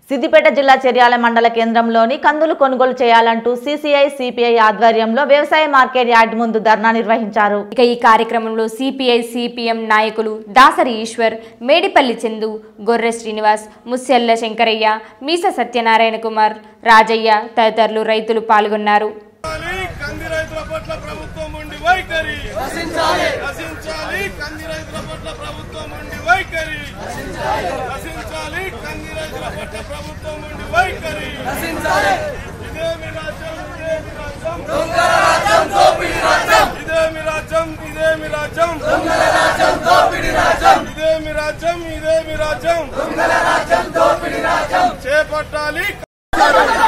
సిద్దిపేట జిల్లా చెర్యాల మండల కేంద్రంలోని కందులు కొనుగోలు చేయాలంటూ సిసిఐ సిపిఐ ఆధ్వర్యంలో వ్యవసాయ మార్కెట్ యార్డ్ ముందు ధర్నా నిర్వహించారు ఇక ఈ కార్యక్రమంలో సిపిఐ సిపిఎం నాయకులు దాసరి ఈశ్వర్ మేడిపల్లి చందు గొర్రె శ్రీనివాస్ ముస్సెల్ల శంకరయ్య మీస సత్యనారాయణ కుమార్ రాజయ్య తదితరులు రైతులు పాల్గొన్నారు రచించాలి కంది రైతుల పట్ల ప్రభుత్వం ఉండి వైఖరి రచించాలి రచించాలి కంది రైతుల పట్ల ప్రభుత్వం ఉండి వైఖరి రచించాలి కంది రైతుల పట్ల ప్రభుత్వం ఉండి వైఖరి రచించాలి ఇదేమి రాజ్యం ఇదేమి రాజ్యం దొంగల రాజ్యం దోపిడి రాజ్యం ఇదేమి రాజ్యం ఇదేమి రాజ్యం దొంగల రాజ్యం దోపిడి రాజ్యం ఇదేమి రాజ్యం ఇదేమి రాజ్యం దొంగల రాజ్యం దోపిడి రాజ్యం చేపట్టాలి